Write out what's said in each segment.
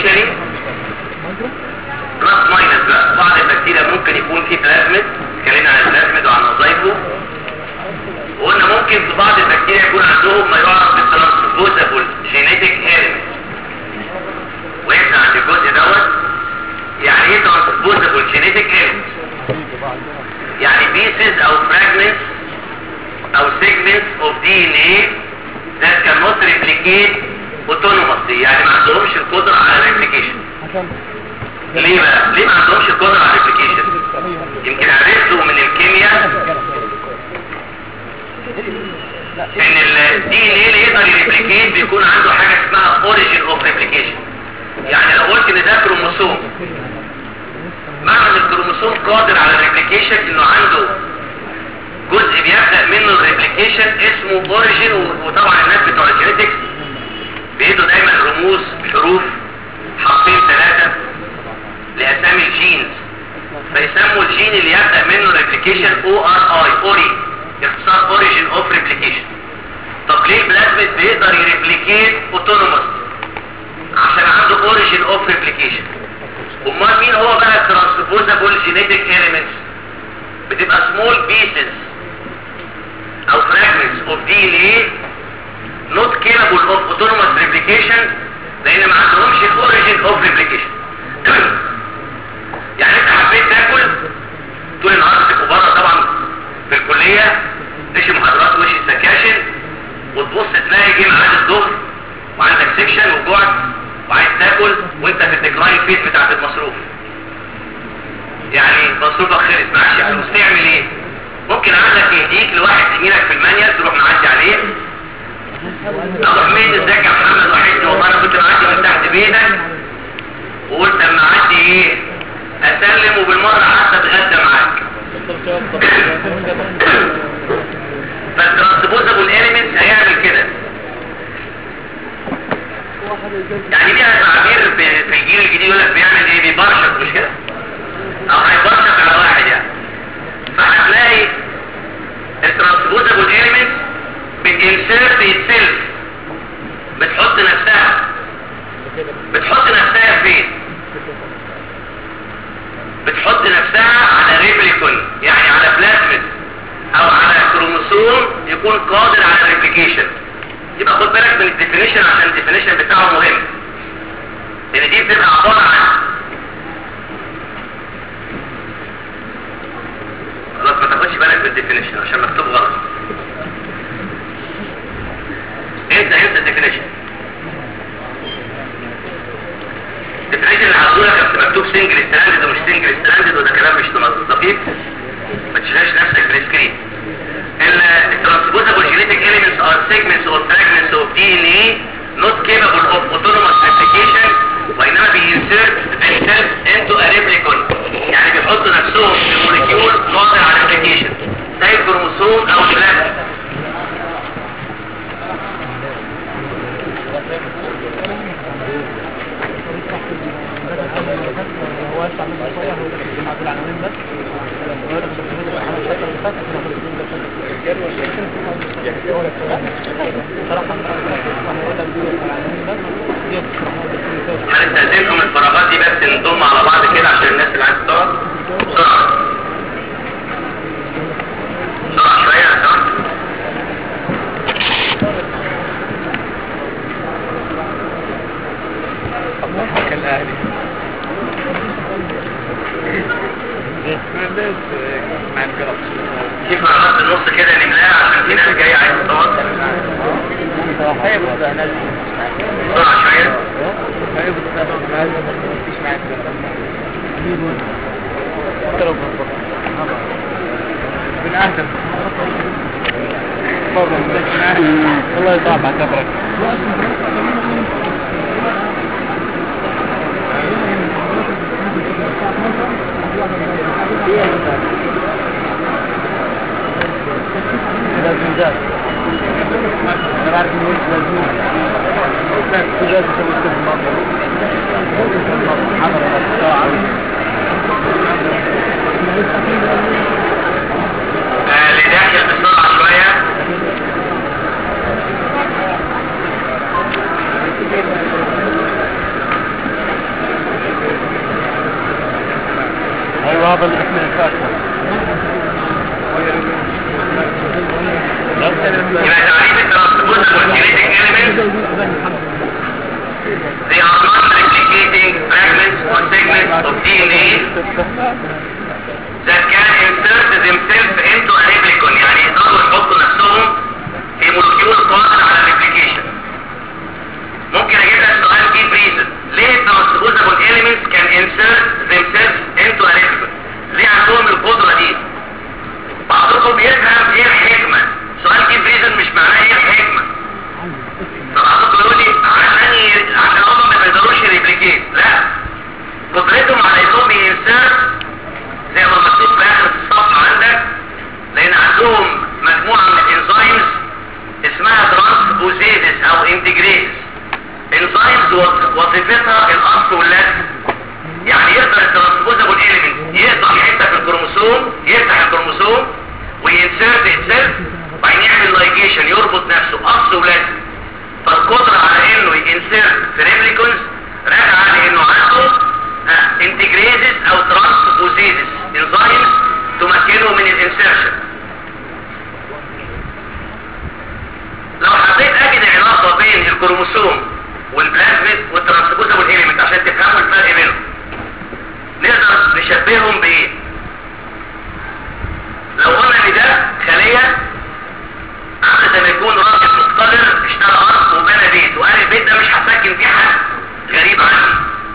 كلينيكالي بلس ماينس بقى بعض البكتيريا ممكن يكون في بلازميد اتكلمنا عن البلازميد وعن وظائفه وقلنا ممكن في بعض البكتيريا يكون عندهم ما يعرف بالترانسبوزابل جينيتك ايلمنت وقفنا عند الجزء دوت يعني ايه ترانسبوزابل جينيتك ايلمنت يعني pieces او fragments او segments of DNA that cannot replicate autonomously يعني ما عندهمش القدرة على replication عشان ليه بقى؟ ليه ما عندهمش القدرة على replication؟ يمكن عرفتوا من الكيمياء ان ال DNA اللي يقدر يريبليكيت بيكون عنده حاجة اسمها origin of replication يعني لو قلت ان ده كروموسوم معنى ان الكروموسوم قادر على الريبليكيشن انه عنده جزء بيبدأ منه الريبليكيشن اسمه اوريجين وطبعا الناس بتوع الجينيتكس بيدوا دايما رموز حروف حرفين ثلاثة لاسامي الجينز فيسموا الجين اللي يبدأ منه الريبليكيشن او ار اي اوري اختصار اوريجين اوف ريبليكيشن طب ليه البلازميد بيقدر يريبليكيت اوتونوموس عشان عنده اوريجين اوف ريبليكيشن امال مين هو بقى الترانسبوزابل جينيتك اليمنتس بتبقى small pieces او fragments of DNA not capable of autonomous replication لان ما عندهمش origin of replication يعني انت حبيت تاكل طول النهار تبقوا بره طبعا في الكليه تمشي محاضرات وش السكاشن وتبص تلاقي جه ميعاد الظهر وعندك سكشن وجوعت وعايز تاكل وانت في الديكلاين فيس بتاعت المصروف يعني مصروفك خلص معكش فلوس تعمل ايه ممكن عندك يهديك لواحد زميلك في المانيال تروح معدي عليه اروح مين ازيك يا محمد وحشني والله انا كنت معدي من تحت بيتك وقلت اما اعدي ايه اسلم وبالمره حتى اتغدى معاك فالترانسبوزابل اليمنتس هيعمل كده يعني ليها تعبير في في الجيل الجديد يقول لك بيعمل ايه بيبرشط مش كده او هيبرشط على واحد يعني فهتلاقي الترانسبوزابل اليمنت بتنسيرت itself بتحط نفسها بتحط نفسها فين بتحط نفسها على ريبليكون يعني على بلازميد او على كروموسوم يكون قادر على الريبليكيشن يبقى خد بالك من الديفينيشن عشان الديفينيشن بتاعه مهم لان دي بتبقى عبارة عن خلاص ما تاخدش بالك من الديفينيشن عشان مكتوب غلط انت انت الديفينيشن الديفينيشن اللي هقوله مكتوب سنجل ستراندد ومش سنجل ستراندد وده كلام مش دقيق ما تشغلش نفسك بالسكرين الترانسبوزابل genetic elements are segments or fragments of DNA not capable of autonomous replication وإنما بيinsert themselves into a replicon يعني بيحطوا نفسهم في موليكيول قادر على replication زي الكروموسوم أو البلازما هو يطلع منه شويه هو ده الجماعه دول عناوين بس هو ده الشكل اللي فات احنا كنا صراحه انا هقول لك دي العناوين بس دي بصراحه هنستأذنكم الفراغات دي بس نضم على بعض كده عشان الناس اللي عايزة تقعد بسرعة بسرعة شوية يا جماعة حق الاهلي الناس ما انقربش في فراغات في النص كده نملاها عشان في ناس جاية عايزة تقعد هي بص ناس بسرعة شوية هي بص ما فيش معاك اضرب بن ادم والله يصعب على كبرك لازم جاز انا عارف انه مش لازم في جاز يسوي كده في المطبخ حضر الساعة آه، اللي داخل بسرعة شوية ايوه هذا اللي احنا نفكر يبقى تعريف الترانسبوزابل genetic elements they are non-replicating fragments or segments of DNA that can insert themselves into a replicon يعني يقدروا يحطوا نفسهم في مولكيول قادر على الريبليكيشن ممكن اجيب لك سؤال deep reason ليه transposable elements can insert themselves into a replicon ليه عندهم القدرة دي بعضكم يفهم ايه الحكمة سؤال deep reason مش معناه ايه الحكمة فبعضكم يقول لي عشان عشان هم ما يقدروش يريبليكيت لا قدرتهم على انهم ينسرت زي ما مكتوب في اخر الصفحه عندك لان عندهم مجموعه من الانزيمز اسمها ترانسبوزيدس او انتجريز انزيمز وظيفتها الاصل واللازم يعني يقدر الترانسبوزابل اليمنت يقدر يحطها في الكروموسوم يفتح الكروموسوم وينسرت اتسيلف وبعدين يعمل لايجيشن يربط نفسه اصل ولازم فالقدرة على انه ينسرت في ريبليكونز راجعة لانه عنده انتجريزز او ترانسبوزيزز انزيمز تمكنه من الانسرشن لو حبيت اجد علاقة بين الكروموسوم والبلازميد والترانسبوزابل اليمنت عشان تفهموا الفرق بينهم نقدر نشبههم بايه لو قلنا ان ده خلية عامل زي ما يكون راجل مقتدر اشترى ارض وبنى بيت وقال البيت ده مش هسكن فيه حد غريب عني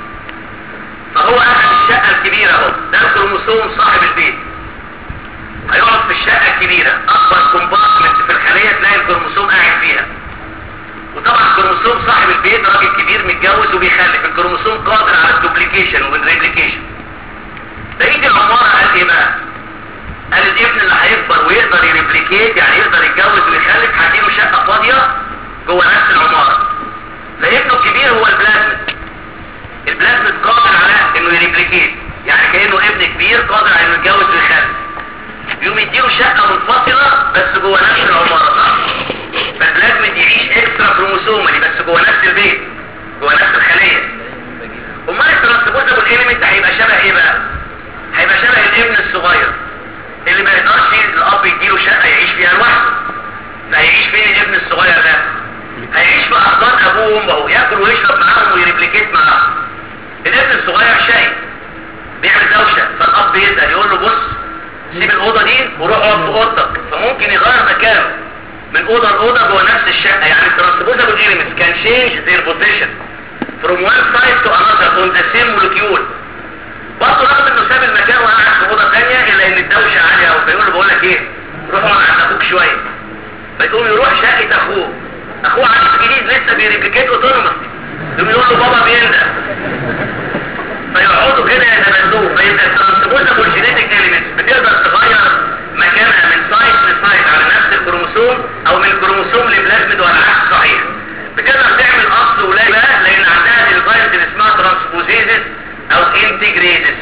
فهو اخذ الشقة الكبيرة اهو ده الكروموسوم صاحب البيت هيقعد في الشقة الكبيرة اكبر كومبارتمنت في الخلية تلاقي الكروموسوم قاعد فيها وطبعا الكروموسوم صاحب البيت راجل كبير متجوز وبيخلف الكروموسوم قادر على الدوبليكيشن والريبليكيشن بقية العمارة قال ايه بقى قال الابن اللي هيكبر ويقدر يريبليكيت يعني يقدر يتجوز ويخلف هديله شقة فاضية جوه نفس العمارة فابنه الكبير هو البلازميد البلازميد قادر على انه يريبليكيت يعني كأنه ابن كبير قادر على انه يتجوز ويخلف يقوم يديله شقة منفصلة بس جوه نفس العمارة صح فالبلازميد يعيش اكسترا كروموسومالي بس جوه نفس البيت جوه نفس الخلية امال الترانسبوزابل اليمنت هيبقى شبه ايه بقى هيبقى شبه الابن الصغير اللي ما يقدرش الاب يديله شقه يعيش فيها لوحده فهيعيش فين الابن الصغير ده هيعيش في احضان ابوه وامه ياكل ويشرب معاهم ويريبليكيت معاهم الابن الصغير شاي بيعمل دوشه فالاب يسال يقول له بص سيب الاوضه دي وروح اقعد في اوضتك فممكن يغير مكانه من اوضه لاوضه جوه نفس الشقه يعني الترانسبوزابل elements can change their position from one side to another on the same molecule برضه رغم انه ساب المكان وقعد في اوضه ثانيه الا ان الدوشه عاليه قوي فيقول له بقول لك ايه روح اقعد عند اخوك شويه فيقوم يروح شقه اخوه اخوه عايز جديد لسه بيريبليكيت اوتونومس يقوم يقول له بابا بينده فيقعدوا كده يتبادلوه فيبقى الترانسبوزابل جينيتك اليمنتس بتقدر تغير مكانها من سايت لسايت على نفس الكروموسوم او من كروموسوم لبلازميد والعكس صحيح بتقدر تعمل اصل ولا بقى لان عندها الانزيمز اللي اسمها ترانسبوزيزز او انتجريزز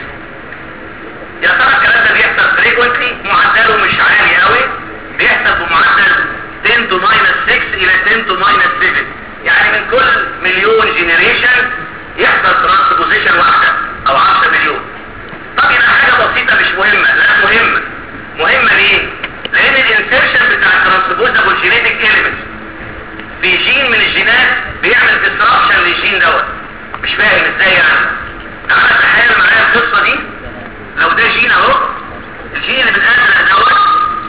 يا ترى الكلام ده بيحصل فريكونتلي معدله مش عالي قوي بيحصل بمعدل 10 to minus 6 الى 10 to minus 7 يعني من كل مليون جينيريشن يحصل ترانسبوزيشن واحدة او 10 مليون طب يبقى حاجة بسيطة مش مهمة لا مهمة مهمة ليه لان الانسيرشن بتاع الترانسبوزابل جينيتك اليمنتس في جين من الجينات بيعمل ديسربشن للجين دوت مش فاهم ازاي يعني تعالى تخيل معايا القصة دي لو ده جين اهو الجين اللي بالازرق دوت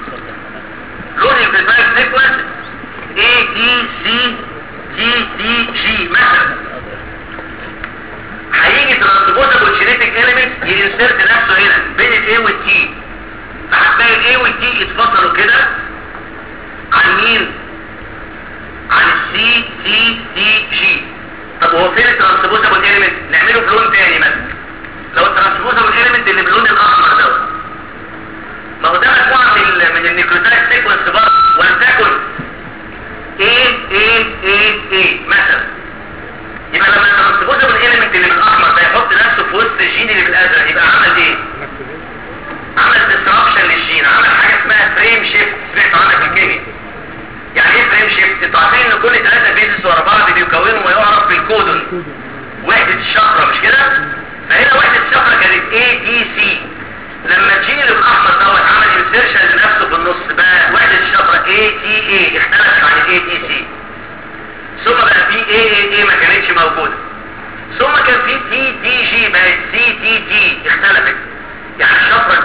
لون البيبايك سيكونس A D C G D G مثلا هيجي ترانسبوزابل جينيتك اليمنتس ينسرت نفسه هنا بين ال A وال T فهتلاقي ال A وال T اتفصلوا كده عن مين؟ عن السي سي دي جي طب هو فين الترانسبوزابل اليمنت نعمله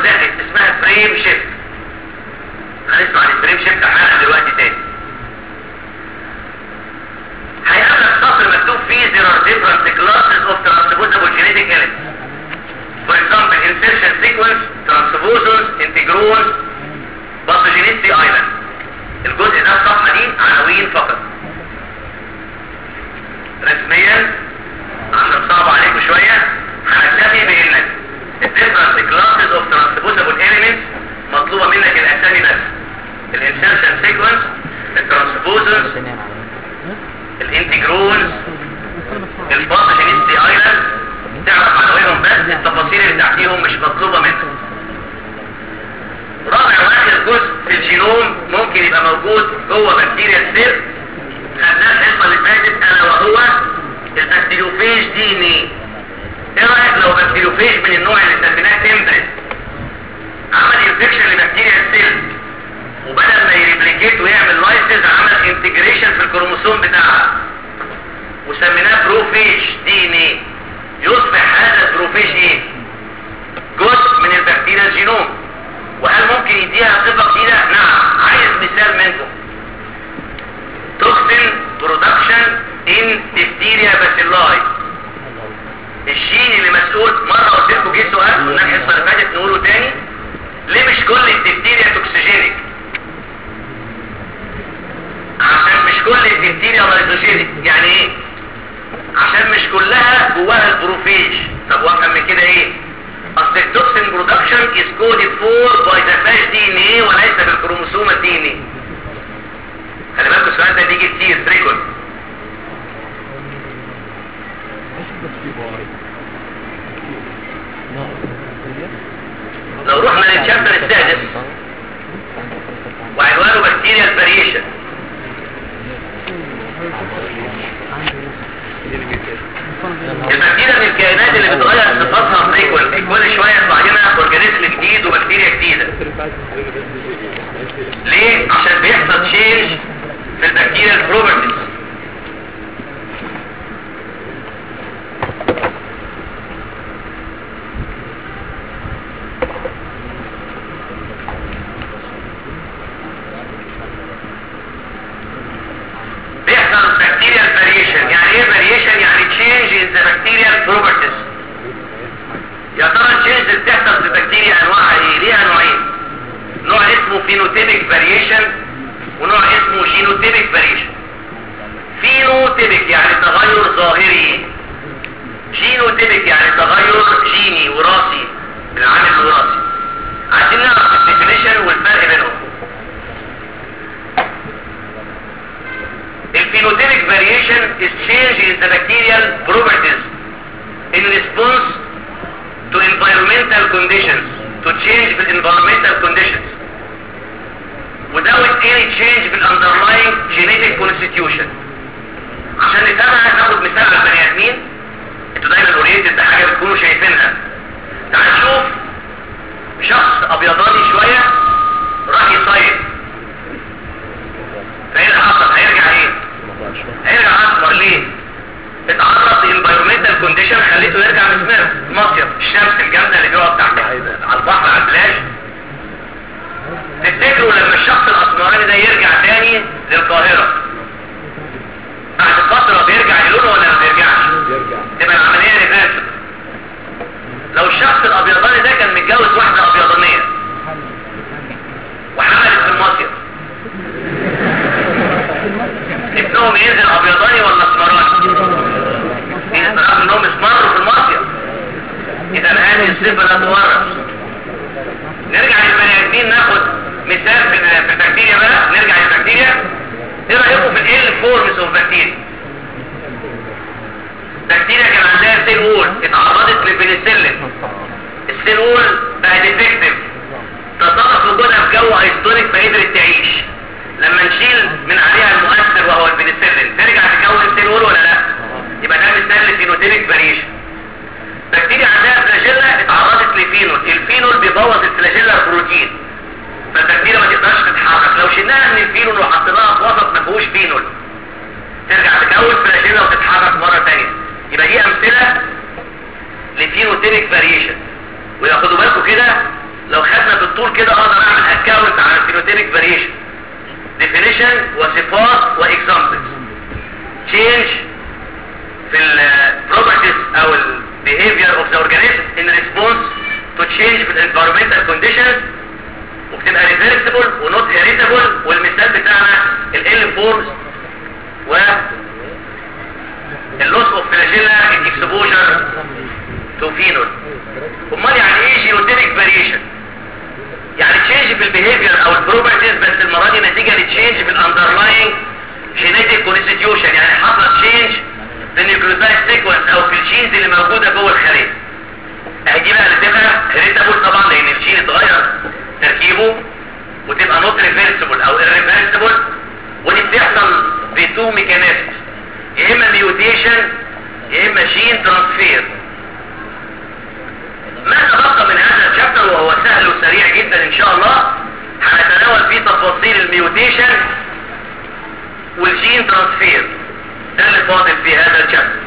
زائد اسمها فريم شيفت هنسمع عن الفريم شيفت حالا دلوقتي تاني هيقابلك سطر مكتوب فيه there are different classes of transposable genetic elements for example insertion sequence transposons integrons pathogenicity island الجزء ده الصفحة دي عناوين فقط رسميا عشان صعب عليكم شوية هنكتفي بانك different classes of transposable elements مطلوبة منك الاسامي بس الانسرشن سيكونس الترانسبوزنز الانتجرونز الباثوجينيستي ايلاند تعرف عناوينهم بس التفاصيل اللي تحتيهم مش مطلوبة منك رابع واخر جزء في الجينوم ممكن يبقى موجود جوه بكتيريا السيل خدناه الحصه اللي فاتت الا وهو البكتيريوفيج دي ان ايه ايه رايك لو بكتيريوفيج من النوع اللي سميناه تمبرن عمل انفكشن لبكتيريا السيل وبدل ما يريبليكيت ويعمل لايسز عمل انتجريشن في الكروموسوم بتاعها وسميناه بروفيج دي ان ايه يصبح هذا البروفيج ايه جزء من البكتيريا الجينوم وهل ممكن يديها صفة جديدة؟ نعم عايز مثال منكم توكسين برودكشن ان ديفتيريا باسيلاي الجين اللي مسؤول مرة قلت لكم جه سؤال قلنا الحصة اللي فاتت نقوله تاني ليه مش كل الديفتيريا توكسيجينيك؟ عشان مش كل الديفتيريا لايزوجينيك يعني ايه؟ عشان مش كلها جواها البروفيج طب وافهم من كده ايه؟ اصل التوكسين برودكشن از كودد فور باي ذا فاش دي ان ايه وليس بالكروموسوم الدي ان ايه خلي بالكم السؤال ده بيجي كتير فريكون لو رحنا للشابتر السادس وعنوانه بكتيريا الفاريشن البكتيريا من الكائنات اللي بتغير صفاتها فريكونتلي كل شويه يطلع لنا اورجانيزم جديد وبكتيريا جديده ليه عشان بيحصل تشينج في البكتيريا البروبرتيز بيحصل بكتيريا فاريشن يعني ايه فاريشن يعني تشينج ان ذا بكتيريا بروبرتيز يا ترى التشينج اللي بتحصل في البكتيريا انواعها ايه ليها نوعين نوع اسمه فينوتيبك فاريشن ونوع اسمه جينوتيبك فاريشن فينوتيبك يعني تغير ظاهري جينوتيبك يعني تغير جيني وراثي بالعامل الوراثي عايزين نعرف الديفينيشن والفرق بينهم الفينوتيبك variation is change in the bacterial properties in response to environmental conditions to change the environmental conditions without any change في underlying genetic constitution عشان نفهمها ناخد مثال على البني ادمين انتوا دايما اورينتد بحاجه بتكونوا شايفينها تعال نشوف شخص ابيضاني شويه راح يصيد فايه اللي حصل هيرجع ايه هيرجع اصفر ليه اتعرض لانفيرومنتال كونديشن خليته يرجع مسمر مصيف الشمس الجامده اللي بيقف تحت على البحر على البلاج تفتكروا لما الشخص الاسمراني ده يرجع تاني للقاهره بعد فتره بيرجع للونه ولا ما بيرجعش تبقى العمليه ريفيرس لو الشخص الابيضاني ده كان متجوز واحده ابيضانيه وحملت في المصيف ابنهم ينزل ابيضاني ولا اسمراني رغم انهم اسمروا في المصيف اذا هذه الصفه لا تورث نرجع للبني ادمين ناخد مثال في في البكتيريا بقى نرجع للبكتيريا ايه رايكم في ال فورمز اوف بكتيريا بكتيريا كان عندها سيل وول اتعرضت للبنسلين السيل وول بقى ديفكتيف تصرف وجودها في جو ايستونيك فقدرت تعيش لما نشيل من عليها المؤثر وهو البنسلين ترجع تكون سيل وول ولا لا يبقى ده مثال لفينوتيبك فاريشن بكتيريا عندها فلاجيلا اتعرضت لفينول الفينول بيبوظ الفلاجيلا بروتين فالبكتيريا ما تقدرش تتحرك لو شلناها من الفينول وحطيناها في وسط ما فيهوش فينول ترجع تكون فلاجيلا وتتحرك مره ثانيه يبقى دي امثله لفينوتيبك فاريشن وياخدوا بالكم كده لو كده اقدر اعمل اكاونت على الفينوتيبك فاريشن ديفينيشن وصفات واكزامبلز تشينج في البروبرتيز او البيهيفير اوف ذا اورجانيزم ان ريسبونس تو تشينج في الانفيرمنتال كونديشنز وبتبقى ريفرسبل ونوت هيريتابل والمثال بتاعنا ال فورمز و اللوس اوف فلاجيلا اكسبوجر تو فينول امال يعني ايه جينوتيبك فاريشن يعني تشينج في البيهيفير او البروبرتيز بس المره دي نتيجه لتشينج في الاندرلاينج جينيتيك كونستيتيوشن يعني حصل تشينج في النيوكليوتايد سيكونس او في الجينز اللي موجوده جوه الخليه اهي دي بقى اللي تبقى هيريتابل طبعا لان الجين اتغير تركيبه وتبقى نوت ريفرسبل او irreversible ودي بتحصل بتو ميكانيزم يا اما ميوتيشن يا اما جين ترانسفير ما تبقى من هذا الشابتر وهو سهل وسريع جدا ان شاء الله هنتناول فيه تفاصيل الميوتيشن والجين ترانسفير ده اللي فاضل في هذا الشابتر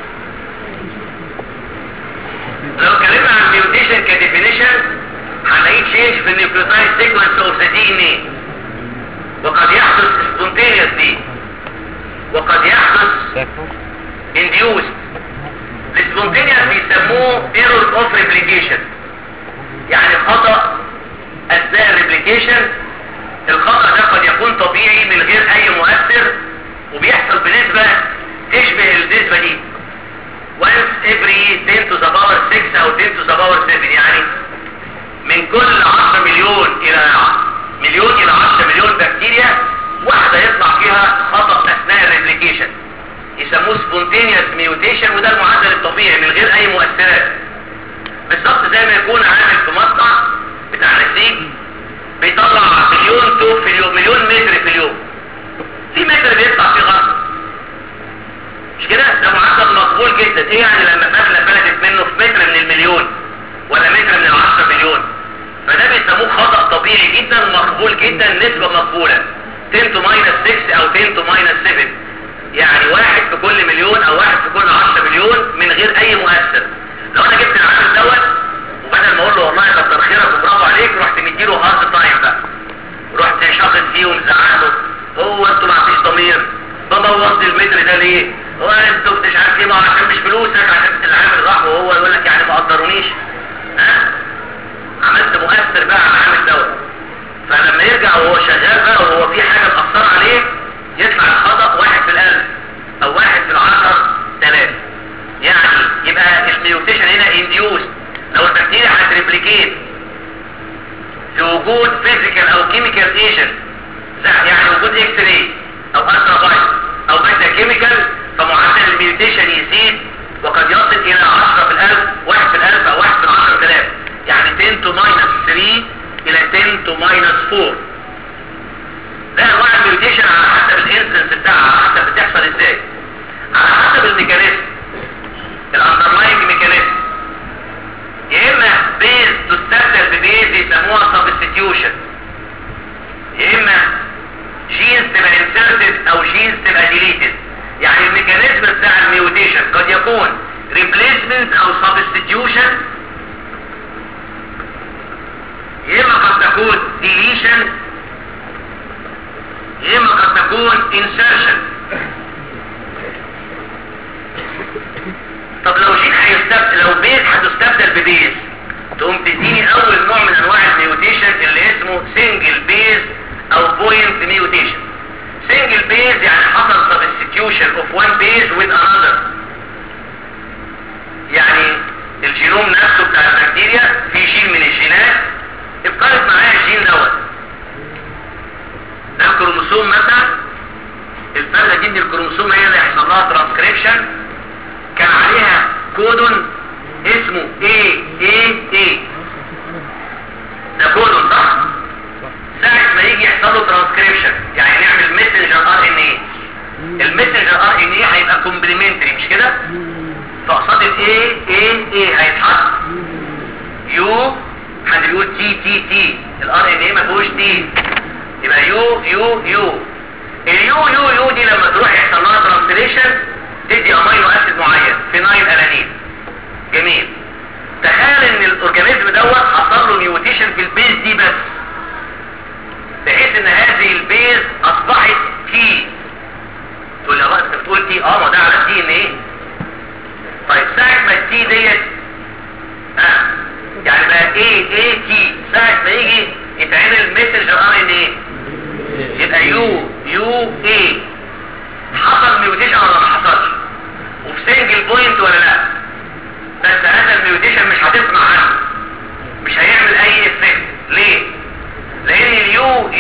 لو اتكلمنا عن الميوتيشن كديفينيشن هنلاقيه تشينج في النيوكليوتايد سيكونس اوف ذا دي ان ايه وقد يحدث سبونتينيوسلي وقد يحدث induced السبونتينيوس بيسموه error of replication يعني خطأ اثناء الريبليكيشن الخطأ ده قد يكون طبيعي من غير اي مؤثر وبيحصل بنسبة تشبه النسبة دي once every 10 to the power 6 او 10 to the power 7 يعني من كل 10 مليون الى مليون الى 10 مليون بكتيريا واحدة يطلع فيها خطأ اثناء الريبليكيشن يسموه سبونتينيوس ميوتيشن وده المعدل الطبيعي من غير اي مؤثرات بالظبط زي ما يكون عامل في مصنع بتاع نسيج بيطلع مليون توب في اليوم مليون متر في اليوم في متر بيطلع فيه غلط مش كده ده معدل مقبول جدا ايه يعني لما فتله فلتت منه في متر من المليون ولا متر من العشرة مليون فده بيسموه خطأ طبيعي جدا مقبول جدا نسبة مقبولة 10 to minus 6 او 10 to minus 7 يعني واحد في كل مليون او واحد في كل 10 مليون من غير اي مؤثر لو انا جبت العامل دوت وبدل ما اقول له والله كتر خيرك وبرافو عليك رحت مديله هارد تايم بقى رحت شاخد فيه ومزعق له هو انتوا ما فيش ضمير ببوظت المتر ده ليه هو انتوا مش عارف ايه ما هو عشان مش فلوسك عشان العامل راح وهو يقول لك يعني ما قدرونيش ها عملت مؤثر بقى على العامل دوت فلما يرجع وهو شغال بقى وهو في حاجه مأثره عليه يطلع الخطأ واحد في الألف أو واحد في العشر تلاف يعني يبقى الميوتيشن هنا انديوس لو البكتيريا هتريبليكيت في وجود فيزيكال أو كيميكال ايجنت يعني وجود اكس راي أو الترا فايت أو بيتا كيميكال فمعدل الميوتيشن يزيد وقد يصل إلى 10 في الألف واحد في الألف أو واحد في العشر تلاف يعني 10 to minus 3 إلى 10 to minus 4 ده انواع الميوتيشن على حسب الانسنس بتاعها على حسب بتحصل ازاي على حسب الميكانيزم الاندرلاينج ميكانيزم يا اما بيز تستبدل ببيز يسموها سبستيوشن يا اما جينز تبقى انسرتد او جينز تبقى ديليتد يعني الميكانيزم بتاع الميوتيشن قد يكون ريبليسمنت او سبستيوشن يا اما قد تكون ديليشن يا اما قد تكون insertion طب لو جيت هيستبدل لو بيز هتستبدل ببيز تقوم تديني اول نوع من انواع الميوتيشن اللي اسمه سنجل بيز او بوينت ميوتيشن سنجل بيز يعني حصل substitution of one base with another يعني الجينوم نفسه بتاع البكتيريا في جين من الجينات ابقالت معايا الجين دوت ده الكروموسوم مثلا الفرده دي من الكروموسوم هي اللي هيحصل لها ترانسكريبشن كان عليها كودون اسمه اي اي اي ده كودون صح ساعة ما يجي يحصل له ترانسكريبشن يعني نعمل ميسنجر ار ان اي الميسنجر ار ان اي هيبقى كومبلمنتري مش كده فقصاد الاي اي اي هيتحط يو حد بيقول تي تي تي الار ان اي ما فيهوش تي يبقى يو يو يو اليو يو يو دي لما تروح يحصل لها ترانسليشن تدي امينو اسيد معين فينايل الانين جميل تخيل ان الاورجانيزم دوت حصل له ميوتيشن في البيز دي بس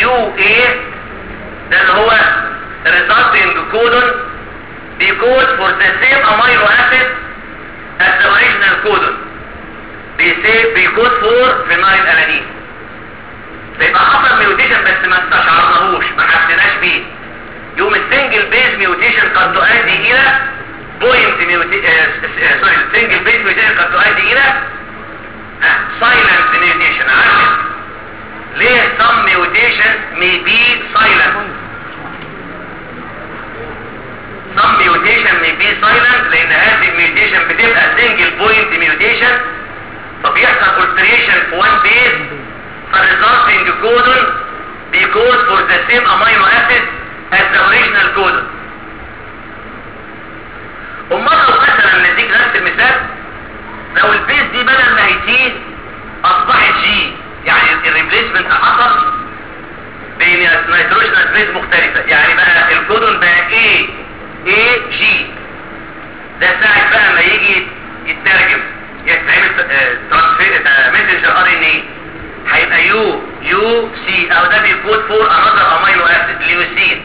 يو اي ده اللي هو resulting codon بيكود for the same amino acid as the original codon بيسي بيكود for phenyl alanine بيبقى حصل ميوتيشن بس ما استشعرناهوش ما حسيناش بيه يوم السنجل بيز ميوتيشن قد تؤدي الى بوينت ميوتيشن سوري السنجل بيز ميوتيشن قد تؤدي الى سايلنت ميوتيشن عشان ليه some mutations may be silent some mutation may be silent لان هذه الميوتيشن بتبقى single point mutation فبيحصل alteration في one base فالresulting codon because for the same amino acid as the original codon امال لو مثلا نديك نفس المثال لو البيس دي بدل ما هي تي اصبحت جي يعني الريبليسمنت حصل بين نيتروجينال بيز مختلفة يعني بقى الكودون بقى اي اي جي ده ساعة بقى ما يجي يترجم يتعمل ترانسفير ميسنجر ار ان اي هيبقى يو يو سي او ده بيكود فور انذر امينو اسيد ليوسين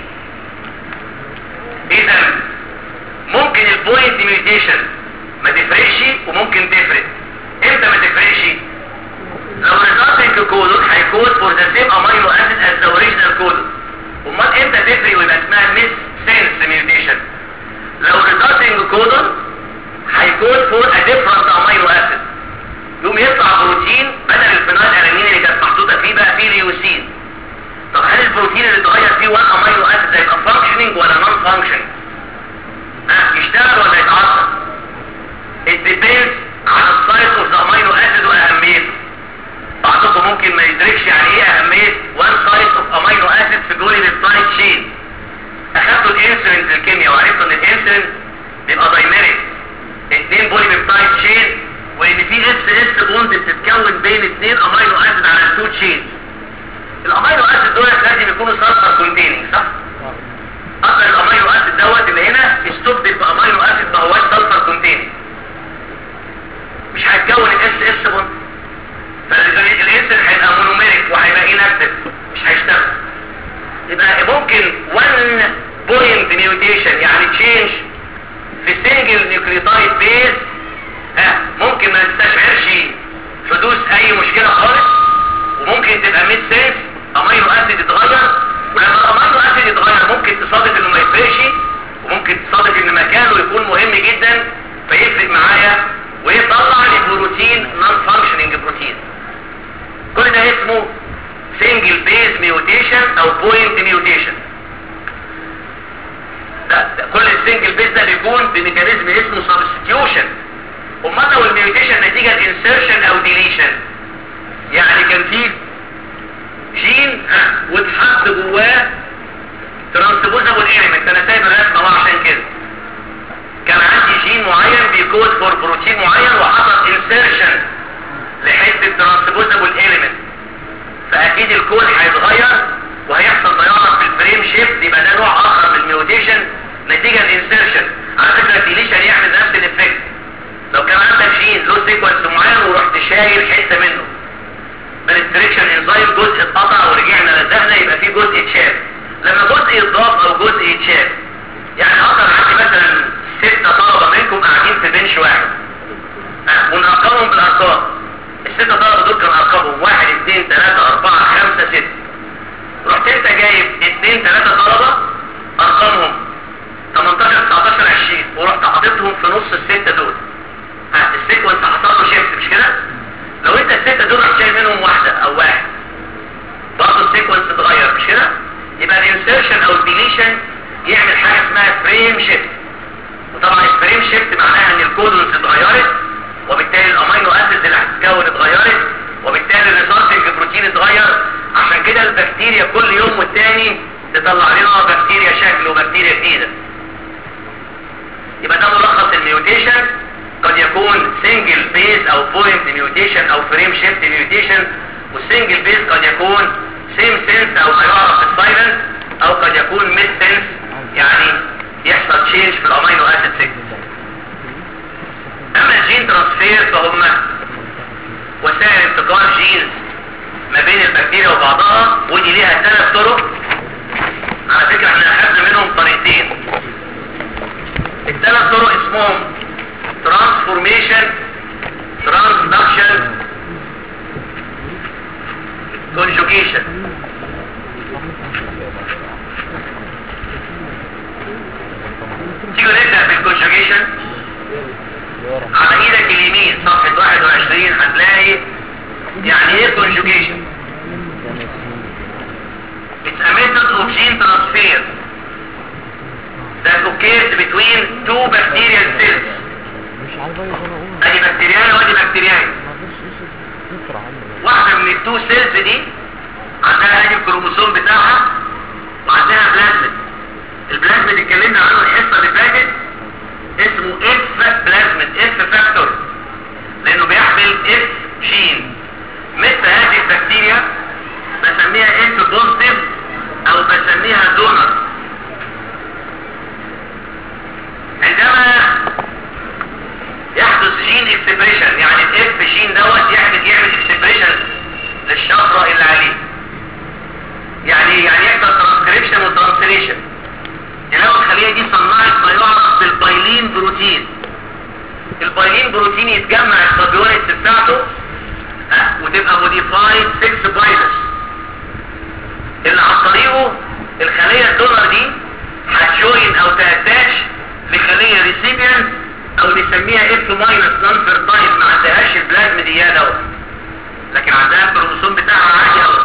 اذا ممكن البوينت ميوتيشن ما تفرقش وممكن تفرق امتى ما تفرقش لو resulting كودون هيكود فور ذا سيم امينو اسيد از ذا اوريجينال كودون امال امتى تفرق ويبقى اسمها ميس سنس ميوتيشن لو resulting كودون هيكود فور ا ديفرنت امينو اسيد يقوم يطلع بروتين بدل الفينال الانين اللي كانت محطوطه فيه بقى فيه ليوسين طب هل البروتين اللي اتغير فيه وان امينو اسيد هيبقى فانكشننج ولا نون فانكشننج ها يشتغل ولا يتعطل it depends على السايز اوف ذا امينو اسيد واهميته بعضكم ممكن ما يدركش يعني ايه اهميه وان سايز اوف امينو اسيد في جولي السايد تشين اخدتوا الانسولين في الكيمياء وعرفتوا ان الانسولين بيبقى دايناميك اتنين بولي بيبتايد تشين وان في اس اس بوند بتتكون بين اتنين امينو اسيد على التو تشين الامينو اسيد دول لازم يكونوا سلفر كونتيننج صح؟ اصلا الامينو اسيد دوت اللي هنا استبدل بامينو اسيد ما هواش سلفر كونتيننج مش هيتكون الاس اس بوند فالانسولين هيبقى مونوميريك وهيبقى انكتف مش هيشتغل يبقى ممكن 1 بوينت ميوتيشن يعني تشينج في سنجل نيوكليوتايد بيز ها ممكن ما نستشعرش حدوث اي مشكلة خالص وممكن تبقى ميد سنس امينو اسيد يتغير ولما الامينو اسيد يتغير ممكن تصادف انه ما يفرقش وممكن تصادف ان مكانه يكون مهم جدا فيفرق معايا ويطلع لي بروتين نون فانكشننج بروتين كل ده اسمه سنجل بيز ميوتيشن او بوينت ميوتيشن ده, ده كل السنجل بيز ده بيكون بميكانيزم اسمه سبستيوشن امال لو الميوتيشن نتيجة انسيرشن او ديليشن يعني كان فيه جين ها واتحط جواه ترانسبوزابل ايليمنت انا سايب الرسمه اهو عشان كده كان عندي جين معين بيكود فور بروتين معين وحصل انسيرشن لحته ترانسبوزابل ايليمنت فاكيد الكود هيتغير وهيحصل تغير في الفريم شيفت يبقى ده نوع اخر من الميوتيشن نتيجه الانسيرشن على فكره الديليشن يعمل نفس الافكت لو كان عندك جين له سيكونس معين ورحت شايل حته منه بالستريكشن انزايم جزء اتقطع ورجعنا لزقنا يبقى في جزء اتشال لما جزء يتضاف او جزء يتشال يعني اقدر عندي مثلا ستة طلبة منكم قاعدين في بنش واحد أه، ونرقمهم بالارقام الستة طلبة دول كان ارقامهم واحد اثنين ثلاثة اربعة خمسة ستة رحت انت جايب اثنين ثلاثة طلبة ارقامهم 18 19 20 ورحت حاططهم في نص الستة دول ها السيكونس حصل له شيفت مش كده لو انت الستة دول رحت شايل منهم واحدة او واحد برضه السيكونس اتغير مش كده يبقى الانسيرشن او الديليشن يعمل حاجة اسمها فريم شيفت وطبعا الفريم شيفت معناها ان الكودونز اتغيرت وبالتالي الامينو اسيدز اللي هتتكون اتغيرت وبالتالي الريسورسنج بروتين اتغير عشان كده البكتيريا كل يوم والتاني تطلع لنا بكتيريا شكل وبكتيريا جديده يبقى ده ملخص الميوتيشن قد يكون سنجل بيز او بوينت ميوتيشن او فريم شيفت ميوتيشن والسنجل بيز قد يكون سيم سنس او هيعرف السايلنس او قد يكون ميد سنس يعني يحصل تشينج في الامينو اسيد سيكونس اما الجين ترانسفير فهم وسائل انتقال جينز ما بين البكتيريا وبعضها ودي ليها ثلاث conjugation تيجوا نبدأ بالconjugation على ايدك اليمين صفحة 21 هتلاقي يعني ايه conjugation It's a method of gene transfer that occurs between two bacterial cells مش عارف ايه انا اقول ادي بكتيرياية وادي بكتيرياية ما اقدرش يسرع عني واحدة من التو سيلز دي عندها ادي الكروموسوم بتاعها وعندها بلازميد البلازميد اتكلمنا عنه الحصة اللي فاتت اسمه اف بلازميد اف فاكتور لانه بيحمل اف جين مثل هذه البكتيريا بسميها اف بوزيتيف او بسميها دونر عندما يحدث جين اكسبريشن يعني الاف جين دوت يعمل يعمل اكسبريشن للشفرة اللي عليه يعني يعني يحصل ترانسكريبشن وترانسليشن تلاقوا الخلية دي صنعت ما يعرف بالبايلين بروتين البايلين بروتين يتجمع السبيونتس بتاعته ها، وتبقى موديفايد 6 بايلس اللي عن طريقه الخلية الدونر دي هتجوين او تاتاش لخلية ريسيبيانت او نسميها اف ماينس نون فيرتايل ما عندهاش البلازم دي دوت لكن عندها الكروموسوم بتاعها عادي اهو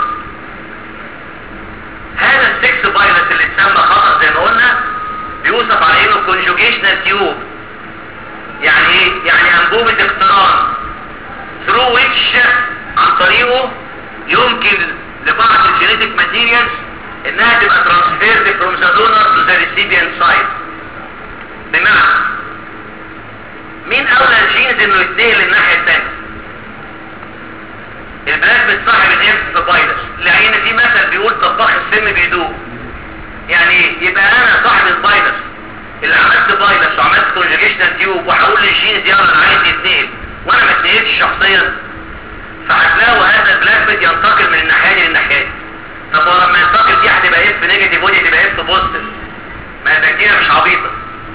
هذا السكس بايلس اللي اتسمى خطأ زي ما قلنا بيوصف على انه كونجوجيشنال تيوب يعني ايه؟ يعني انبوبة اقتران through which عن طريقه يمكن لبعض الجينيتك ماتيريالز انها تبقى transferred from the donor to the recipient side بمعنى مين اولى الجينز انه يتنقل للناحية الثانية البلازميد صاحب الاف بايلس لان في مثل بيقول طباخ السم بيدوق يعني ايه؟ يبقى انا صاحب البايلس اللي عملت بايلس وعملت كونجيشنال تيوب وهقول للجينز يلا انا عايز يتنقل وانا ما اتنقلتش شخصيا فهتلاقوا هذا البلازميد ينتقل من الناحيه دي للناحيه دي طب هو لما ينتقل دي هتبقى اف نيجاتيف ودي تبقى اف بوزيتيف ما البكتيريا مش عبيطه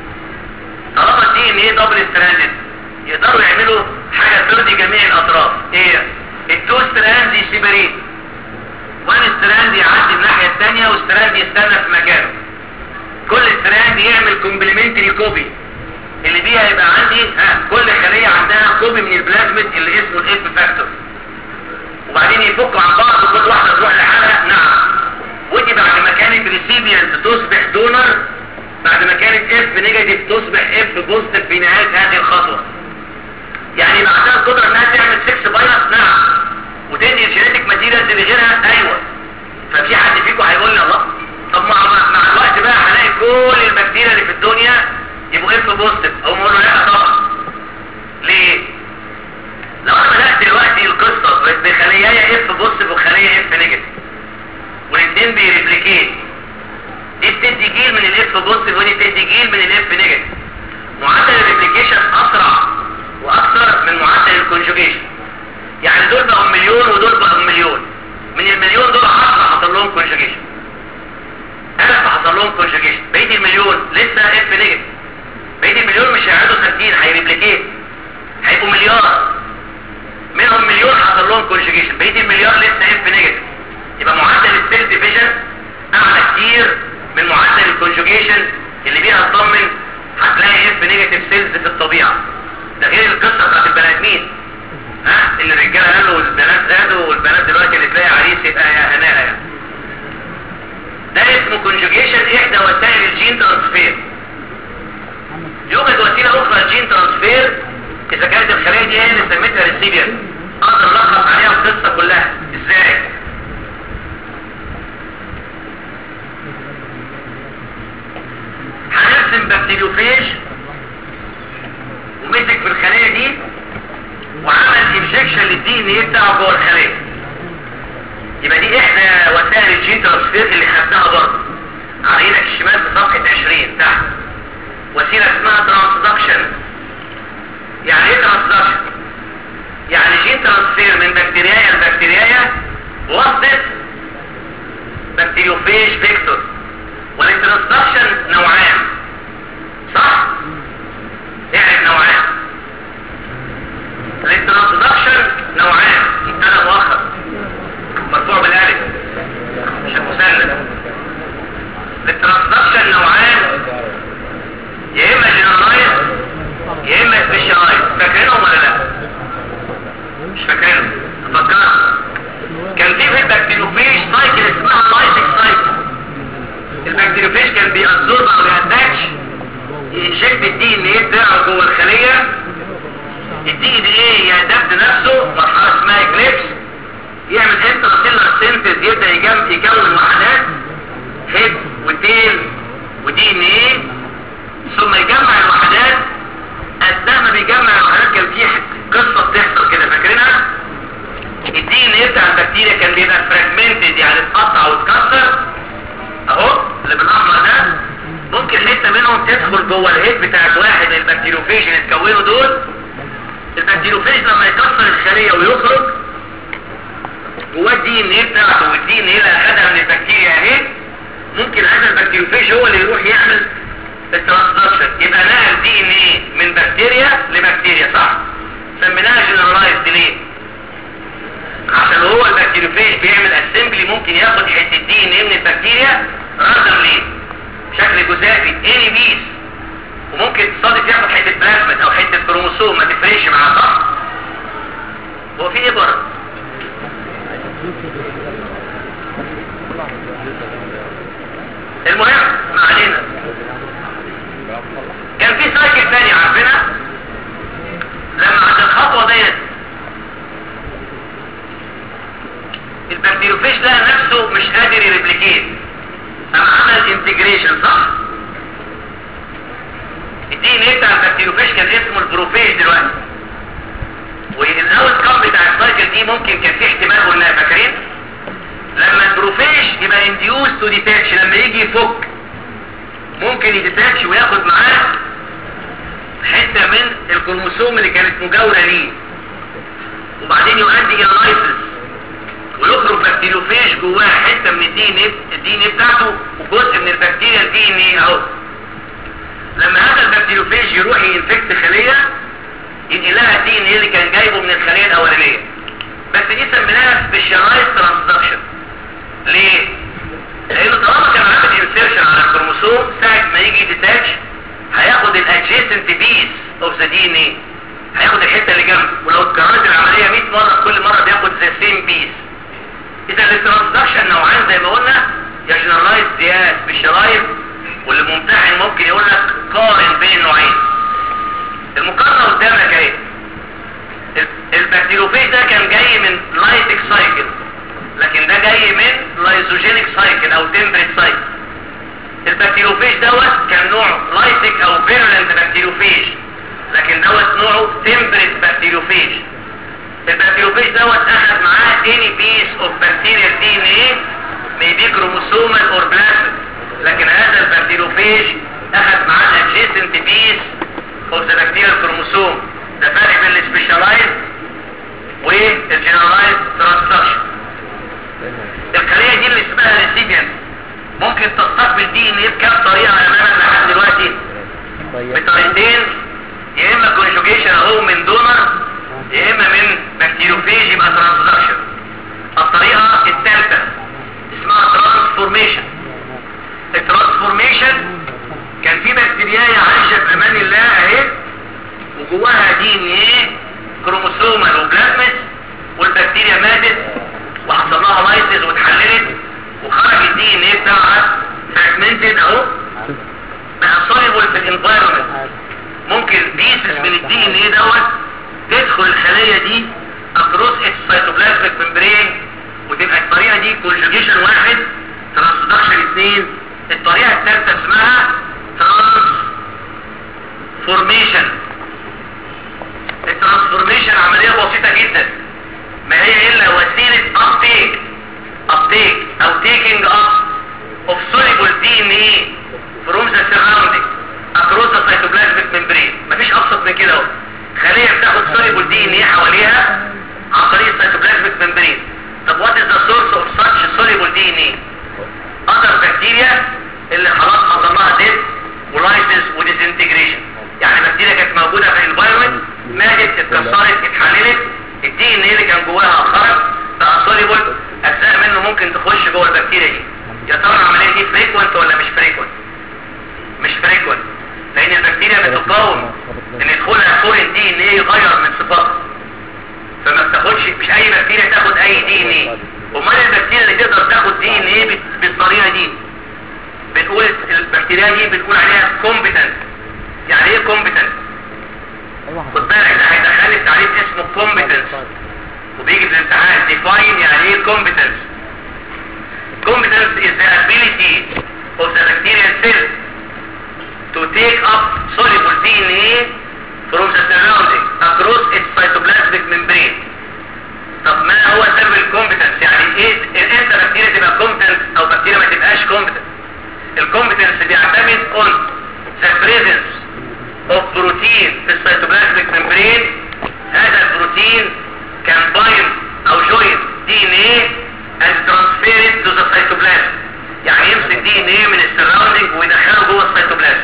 طالما الدي ان ايه دبل ستراندد يقدروا يعملوا حاجه ترضي جميع الاطراف ايه التو ستراند يسيبريت وان ستراند يعدي الناحيه الثانيه وستراند يستنى في مكانه كل ستراند يعمل كومبلمنتري كوبي اللي بيها يبقى عندي ها كل خليه عندها كوبي من البلازميد اللي اسمه الاف فاكتور وبعدين يفكوا عن بعض وكل واحده تروح لحالها نعم ودي بعد ما كانت ريسيبيانت تصبح دونر بعد ما كانت اف نيجاتيف تصبح اف بوزيتيف في نهايه هذه الخطوه يعني يبقى عندها القدره انها تعمل 6 بايلس نعم وتدي الجينيتك ماتيريالز لغيرها ايوه ففي حد فيكم هيقول لي الله طب مع, مع مع الوقت بقى هلاقي كل البكتيريا اللي في الدنيا يبقوا اف بوزيتيف او اقول له لا طبعا ليه لو انا بدات دلوقتي القصه بخليايه اف بوزيتيف وخليه اف نيجاتيف والاثنين بيريبليكيت دي بتدي جيل من الاف بوزيتيف ودي بتدي جيل من الاف نيجاتيف معدل الريبليكيشن اسرع واكثر من معدل الكونجوجيشن يعني دول بقوا مليون ودول بقوا مليون من المليون دول 10 حصل لهم كونجوجيشن 1000 حصل لهم كونجوجيشن بقيه المليون لسه اف نيجاتيف بقيه المليون مش هيقعدوا ساكتين هيريبليكيت هيبقوا مليار منهم مليون حصل لهم كونجوجيشن بقيه المليار لسه اف نيجاتيف يبقى معدل السيل ديفيجن اعلى كتير من معدل الكونجوجيشن اللي بيها تطمن هتلاقي اف نيجاتيف سيلز في الطبيعه ده غير القصه بتاعت البني ادمين ها اللي الرجاله قالوا والبنات زادوا والبنات دلوقتي اللي تلاقي عريس يبقى يا هناها يعني ده اسمه كونجوجيشن احدى وسائل الجين ترانسفير يوجد وسيله اخرى للجين ترانسفير اذا كانت الخليه دي هي اللي سميتها ريسيبيان اقدر الخص عليها القصه كلها ازاي هنرسم بكتيريوفيج ومسك في الخليه دي وعمل انجكشن للدي ان ايه بتاعه جوه الخليه يبقى دي احدى وسائل الجين ترانسفير اللي خدناها برضه على ايدك الشمال في صفحه 20 تحت وسيله اسمها ترانسدكشن يعني ايه ترانسدكشن يعني جين ترانسفير من بكتيريايا لبكتيريايا وصلت بكتيريوفيج فيكتور والترانسدكشن نوعان صح؟ يعني نوعان الانترودكشن نوعان ابتدى مؤخر مرفوع فيه البكتيروفيج سايكل اسمها لايتك سايكل البكتيروفيج كان بيأبزورب او بيأتاتش ينجكت الدي ان ايه بتاعه جوه الخليه الدي ان ايه يأدبت نفسه مرحله اسمها اكليبس يعمل انتراسيلر سينتز يبدا يجم- يكون وحدات هيد وتيل ودي ان ايه ثم يجمع الوحدات اثناء ما بيجمع الوحدات كان في قصه بتحصل كده فاكرينها الدي ان ايه بتاع البكتيريا كان بيبقى فراجمنتد يعني اتقطع واتكسر اهو اللي بالاحمر ده ممكن حته منهم تدخل جوه الهيد بتاعت واحد من البكتيروفيج اللي اتكونوا دول البكتيروفيج لما يكسر الخليه ويخرج جواه الدي ان ايه بتاعته والدي ان ايه اللي اخدها من البكتيريا اهي ممكن هذا البكتيروفيج هو اللي يروح يعمل الترانسدكشن يبقى نقل دي ان ايه من بكتيريا لبكتيريا صح سميناها جنرالايزد ليه عشان هو البكتيروفيج بيعمل اسمبلي ممكن ياخد حته دي ان ايه من البكتيريا راندم ليه شكل جزافي اني بيس وممكن تصادف ياخد حته بلازمت او حته كروموسوم ما تفرقش معاه صح هو في ايه بره المهم ما علينا كان في سايكل تاني عارفينها لما عند الخطوة ديت البكتيروفيج ده نفسه مش قادر يريبليكيت اما عمل انتجريشن صح الدي ان ايه بتاع البكتيروفيج كان اسمه البروفيج دلوقتي والاول كام بتاع السايكل دي ممكن كان في احتمال قلنا فاكرين لما البروفيج يبقى انديوس تو ديتاتش لما يجي يفك ممكن يديتاتش وياخد معاه حته من الكروموسوم اللي كانت مجاوره ليه وبعدين يؤدي الى لايسس ويخرج بكتيروفيج جواه حته من الدي ان ايه الدي ان ايه بتاعته وجزء من البكتيريا الدي ان ايه اهو لما هذا البكتيروفيج يروح ينفكت خليه ينقل لها الدي ان ايه اللي كان جايبه من الخليه الاولانيه بس دي سميناها سبيشالايز ترانسدكشن ليه؟ لانه طالما كان عامل انسيرشن على الكروموسوم ساعه ما يجي ديتاتش هياخد الادجيسنت بيس اوف ذا دي ان ايه هياخد الحته اللي جنبه ولو اتكررت العمليه 100 مره كل مره بياخد ذا سيم بيس اذا الترانسدكشن نوعين زي ما قلنا يا جنرالايز يا سبيشالايز واللي ممتحن ممكن يقول لك قارن بين النوعين المقارنه قدامك اهي البكتيروفيج ده كان جاي من لايتك سايكل لكن ده جاي من لايزوجينيك سايكل او تمبريت سايكل البكتيروفيج دوت كان نوع لايتك او فيرولنت بكتيروفيج لكن دوت نوعه تمبريت بكتيروفيج البكتيروفيج دوت اخذ معاه any piece of bacterial DNA maybe chromosomal or plasmid لكن هذا البكتيروفيج اخذ معاه adjacent piece of the bacterial chromosome ده فرق بين السبيشالايز والجنرالايز ترانسدكشن الخليه دي اللي اسمها ريسيبيانت ممكن تستقبل دي ان ايه بكام طريقه يا مان لحد دلوقتي بطريقتين يا اما كونجوجيشن اهو من دونر يا اما من بكتيروفيج يبقى ترانسدكشن الطريقه الثالثه اسمها ترانسفورميشن الترانسفورميشن كان في بكتيريا عايشه في امان الله اهي وجواها دي ان ايه كروموسومال وبلازمس والبكتيريا ماتت وحصل لها لايسيس واتحللت وخرج الدي ان ايه بتاعها فراجمنتد اهو بقى سوليبل في الانفايرمنت ممكن بيسز من الدي ان ايه دوت تدخل الخليه دي اكروس اتس سيتوبلازميك ممبرين وتبقى الطريقه دي كونجوجيشن واحد ترانسدكشن اثنين الطريقه الثالثه اسمها ترانس فورميشن الترانسفورميشن عمليه بسيطه جدا ما هي الا وسيله ابتيك ابتيك او تيكينج اب اوف soluble DNA from the surrounding across the cytoplasmic membrane مفيش ابسط من كده اهو خليه بتاخد soluble DNA حواليها عن طريق السيتوبلازميك membrane طب what is the source of such soluble DNA other bacteria اللي خلاص حصل لها ديث ولايسيس وديسنتجريشن يعني بكتيريا كانت موجوده في الانفايرمنت ماتت اتكسرت اتحللت الدي ان ايه اللي كان جواها خرج بقى سوليبل اجزاء منه ممكن تخش جوه البكتيريا دي يا ترى العمليه دي فريكوينت ولا مش فريكوينت مش فريكوينت لان البكتيريا بتقاوم ان يدخلها فورين دي ان ايه يغير من صفاتها فما بتاخدش مش اي بكتيريا تاخد اي دي ان ايه امال البكتيريا اللي تقدر تاخد دي ان ايه بالطريقه دي بنقول البكتيريا دي بنقول عليها كومبتنت يعني ايه كومبتنت خد بالك ده هيدخلني في تعريف اسمه كومبتنس وبيجي في الامتحان define يعني ايه competence competence is the ability of the bacterial cell to take up soluble DNA from the surrounding across its cytoplasmic membrane طب ما هو سبب الكومبتنس يعني ايه امتى بكتيريا تبقى كومبتنس او بكتيريا ما تبقاش كومبتنس الكومبتنس بيعتمد on the presence of protein في السيتوبلازميك membrane هذا البروتين can bind او join DNA and transfer it to the cytoplasm يعني يمسك DNA من السراوندينج ويدخله جوه السيتوبلازم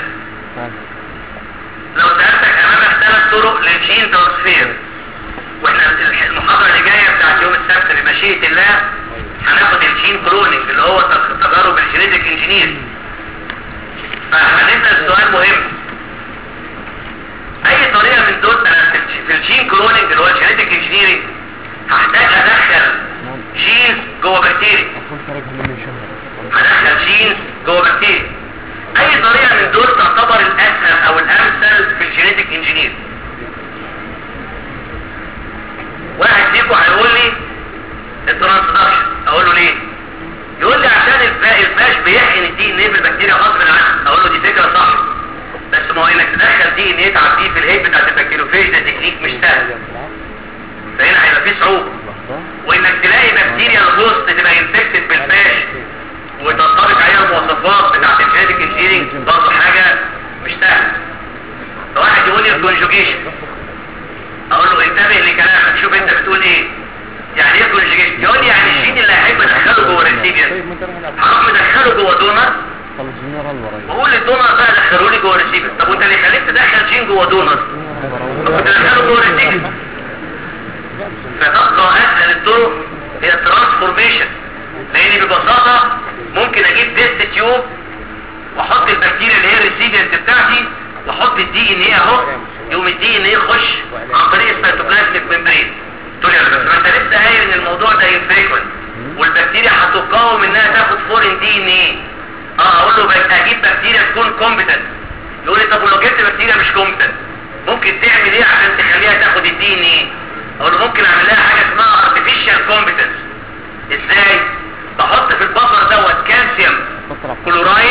لو سألتك امامك ثلاث طرق للجين ترانسفير واحنا المحاضرة اللي جاية بتاعت يوم السبت بمشيئة الله هناخد الجين كلونينج اللي هو تجارب الجينيتك انجينير فهنسأل سؤال مهم اي طريقة من دول انا في الجين كلونينج اللي هو الجينيتك انجينيرنج هحتاج ادخل جينز جوه بكتيريا هدخل جينز جوه بكتيريا اي طريقة من دول تعتبر الاسهل او الامثل في الجينيتك انجينير واحد فيكم هيقول لي الترانسدكشن اقول له ليه يقول لي عشان الفاش بيحقن الدي ان ايه بالبكتيريا غصب عنه اقول له دي فكره صح بس ما هو انك تدخل دي ان ايه تعديه في الهيب بتاعت البكتيروفيج ده تكنيك مش سهل فهنا هيبقى فيه صعوبه وانك تلاقي بكتيريا الهوست تبقى انفكتد بالفاش وتنطبق عليها المواصفات بتاعت الجينيتك انجينيرنج برضه حاجه مش سهله فواحد يقول لي الكونجوجيشن اقول له انتبه لكلامك شوف انت بتقول ايه يعني ايه كونجوجيشن يقول لي يعني الجين اللي هيحب ادخله جوه الريسيبيان هروح مدخله جوه دونر بقول للدونر بقى دخلوا لي جوه الريسيبيان طب وانت اللي خليك تدخل جين جوه دونر طب كنت تدخله جوه الريسيبيان فتبقى اسهل الطرق هي الترانسفورميشن لان ببساطه ممكن اجيب تيست تيوب واحط البكتيريا اللي هي الريسيبيانت بتاعتي واحط الدي ان ايه اهو يقوم الدي ان ايه يخش عن طريق السيتوبلازميك ممبرين تقول لي بس ما انت لسه قايل ان الموضوع ده انفريكوينت والبكتيريا هتقاوم انها تاخد فورين دي ان ايه اه اقول له بقى اجيب بكتيريا تكون كومبتنت يقول لي طب ولو جبت بكتيريا مش كومبتنت ممكن تعمل ايه عشان تخليها تاخد الدي ان ايه اقول له ممكن اعمل لها حاجه اسمها artificial competence ازاي بحط في البصر دوت كالسيوم كلورايد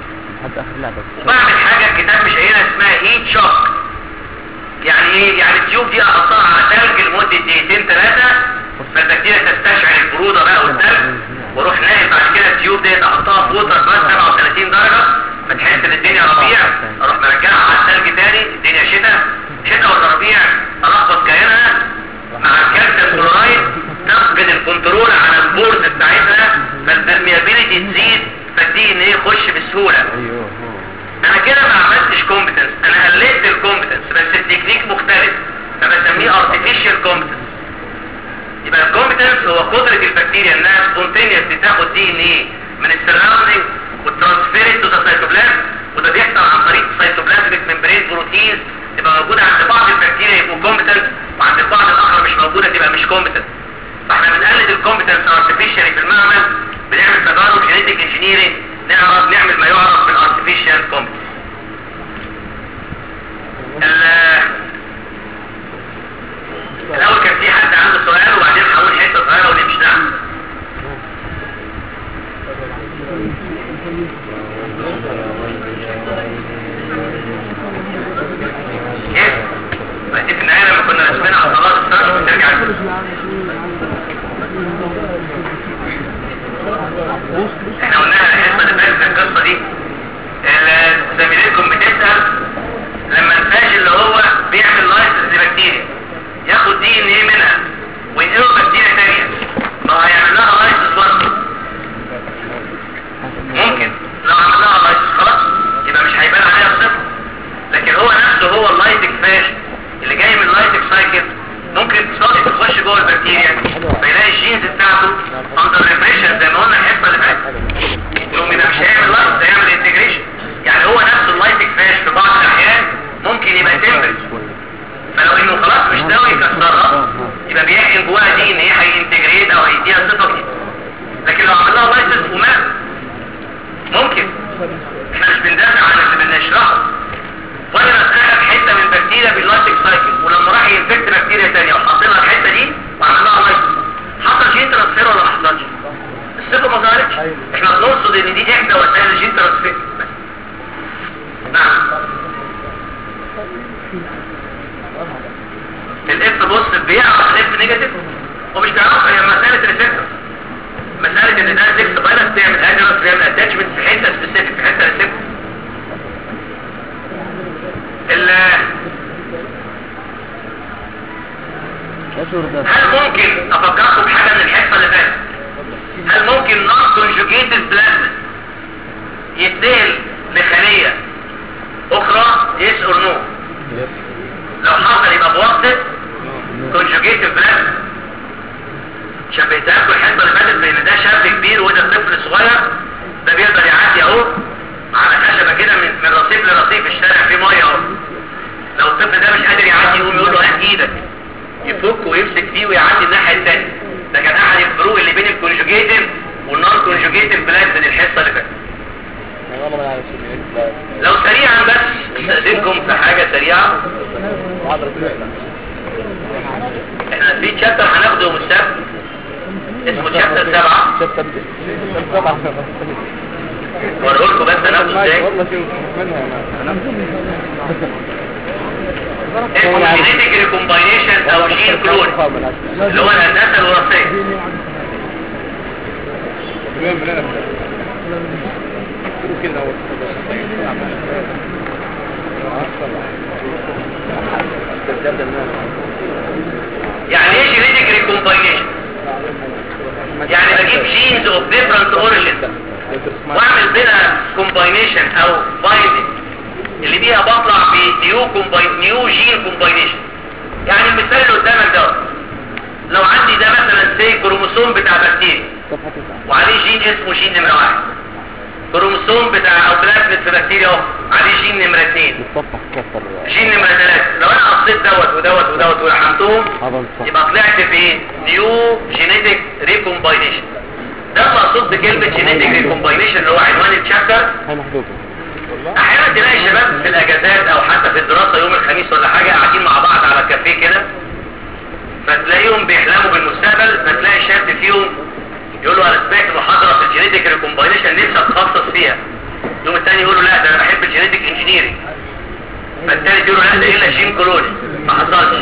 وبعمل حاجه الكتاب مش قايلها اسمها هيت شوك يعني ايه يعني التيوب دي احطها على ثلج لمده دقيقتين ثلاثه فالبكتيريا تستشعر البروده بقى والثلج واروح ناقل بعد كده التيوب دي احطها في ووتر بس 37 درجه فتحس ان الدنيا ربيع اروح مرجعها على الثلج تاني الدنيا شتاء شتاء ولا ربيع الخبط كيانها مع الكالسيوم كلورايد تفقد الكنترول على البورد بتاعتها فالبرميابيليتي تزيد فالدي ان ايه يخش بسهوله انا كده ما عملتش كومبتنس انا قللت الكومبتنس بس التكنيك مختلف فبسميه artificial competence يبقى الكومبتنس هو قدرة البكتيريا انها سبونتينيوسلي تاخد دي ان ايه من السراوندينج وترانسفير تو ذا سيتوبلازم وده بيحصل عن طريق سيتوبلازميك ممبرين بروتينز تبقى موجودة عند بعض البكتيريا يبقوا كومبتنت وعند البعض الاخر مش موجودة تبقى مش كومبتنت فاحنا بنقلد الكومبتنس ارتفيشالي في المعمل بنعمل تجارب جينيتك انجينيرنج نعرف نعمل ما يعرف بالارتفيشال كومبتنس الاول كان في حد عنده سؤال وبعدين هقول حته صغيره ونمشي نعم كيف؟ بس في النهايه لما كنا رسمين على صلاه الصلاه بترجع احنا قلنا الحصه اللي فاتت القصه دي زميلتكم بتسال لما الفاش اللي هو بيعمل لايسنس لبكتيريا ياخد دي ان ايه منها وينقله بكتيريا ثانيه ما هو هيعمل لها لايسنس برضه ممكن لو عمل لها لايسنس خلاص يبقى مش هيبان عليها الصفر لكن هو نفسه هو اللايتك فاش اللي جاي من اللايتك سايكل ممكن تصادف تخش جوه البكتيريا فيلاقي الجينز بتاعته اندر ريبريشن زي ما قلنا الحصه اللي فاتت احنا بنقصد ان دي احدى وسائل الجين ترانسفير نعم الاف بص بيعرف الاف نيجاتيف ومش تعرفها هي مسألة ريسبتور مسألة ان ده 6 فيروس بيعمل اجرس بيعمل اتاتشمنت في حتة سبيسيفيك في حتة ريسبتور ال اشهر ده هل ممكن افكركم بحاجة من الحصة اللي فاتت هل ممكن نون كونجوجيتد بلازما يتنقل لخلية اخرى يس اور نو لو حصل يبقى بواسطة كونجوجيتد بلازما شبهتها لكم الحصة اللي فاتت بان ده شاب كبير وده طفل صغير ده بيقدر يعدي اهو على خشبة كده من من رصيف لرصيف الشارع فيه مية اهو لو الطفل ده مش قادر يعدي يقوم يقول له هات ايدك يفك ويمسك فيه ويعدي الناحية التانية ده كان احد الفروق اللي بين الكونجوجيتيف والنون كونجوجيتيف بلاد من الحصة اللي فاتت والله ما عارف شو لو سريعا بس استاذنكم في حاجة سريعة احنا في تشابتر هناخده يوم السبت اسمه تشابتر سبعة شفت طبعا وريهولكم بس هناخده ازاي والله شوف منها انا اسمه جينيتيك ريكومباينيشن او جين كلون اللي هو الهندسة الوراثية كده يعني ايه جينيتيك ريكومباينيشن يعني بجيب جينز اوف ديفرنت اوريجن واعمل بينها كومباينيشن او بايندنج اللي بيها بطلع بنيو كومباين نيو جين كومباينيشن يعني المثال اللي قدامك ده لو عندي ده مثلا زي كروموسوم بتاع بكتيريا صفحة تسعة وعليه جين اسمه جين نمرة واحد كروموسوم بتاع او بلازميد في بكتيريا اهو عليه جين نمرة اتنين الصفحة كسر جين نمرة ثلاثة لو انا قصيت دوت ودوت ودوت ولحمتهم هذا الصح يبقى طلعت في نيو جينيتك ريكومباينيشن ده المقصود بكلمة جينيتك ريكومباينيشن اللي هو عنوان الشابتر هاي محذوفة احيانا تلاقي شباب في الاجازات او حتى في الدراسة يوم الخميس ولا حاجة قاعدين مع بعض على كافيه كده فتلاقيهم بيحلموا بالمستقبل فتلاقي شاب فيهم يقول له انا سمعت محاضرة في الجينيتك ريكومباينيشن نفسي اتخصص فيها يوم التاني يقول له لا ده انا بحب الجينيتك انجينيرنج فالتالت يقول له لا ده الا جين كولوني ما حصلش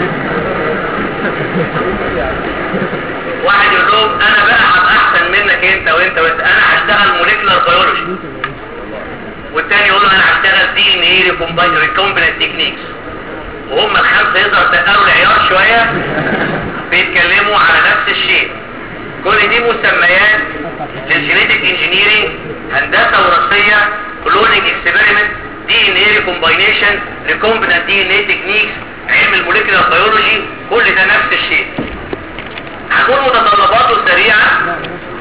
واحد يقول لهم انا بقى هبقى احسن منك انت وانت وانت انا هشتغل موليكولار بيولوجي والتاني يقول له انا هشتغل دي ان ايه ريكومبيننت تكنيكس وهم الخمسه يقدروا تقلوا العيار شويه بيتكلموا على نفس الشيء كل دي مسميات للجينيتك انجينيرنج هندسه وراثيه كلونينج اكسبيرمنت دي ان ايه ريكومباينيشن ريكومبيننت دي ان ايه تكنيكس علم الموليكولار بيولوجي كل ده نفس الشيء هنقول متطلباته سريعة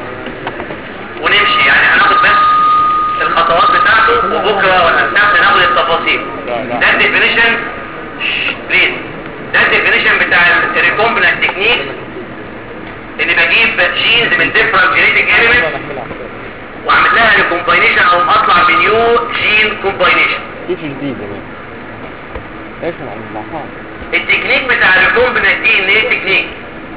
ونمشي يعني هناخد بس الخطوات بتاعته وبكرة ولا السبت ناخد التفاصيل ده الديفينيشن بليز ده الديفينيشن بتاع الريكومبنت تكنيك اني بجيب جينز من ديفرنت جينيتك اليمنت واعمل لها ريكومباينيشن او اطلع بنيو جين كومباينيشن كيف جديد يعني ايش عن المعصار التكنيك بتاع الريكومبنت دي ان ايه تكنيك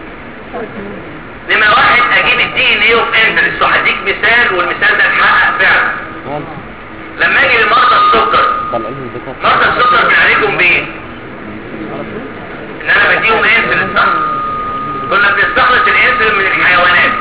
نمرة واحد اجيب الدي ان ايه اوف انترست وهديك مثال والمثال ده اتحقق فعلا لما اجي لمرضى السكر طلع لهم الذكر مرضى السكر بنعالجهم بايه؟ ان انا بديهم انسولين صح؟ كنا بنستخلص الانسولين من الحيوانات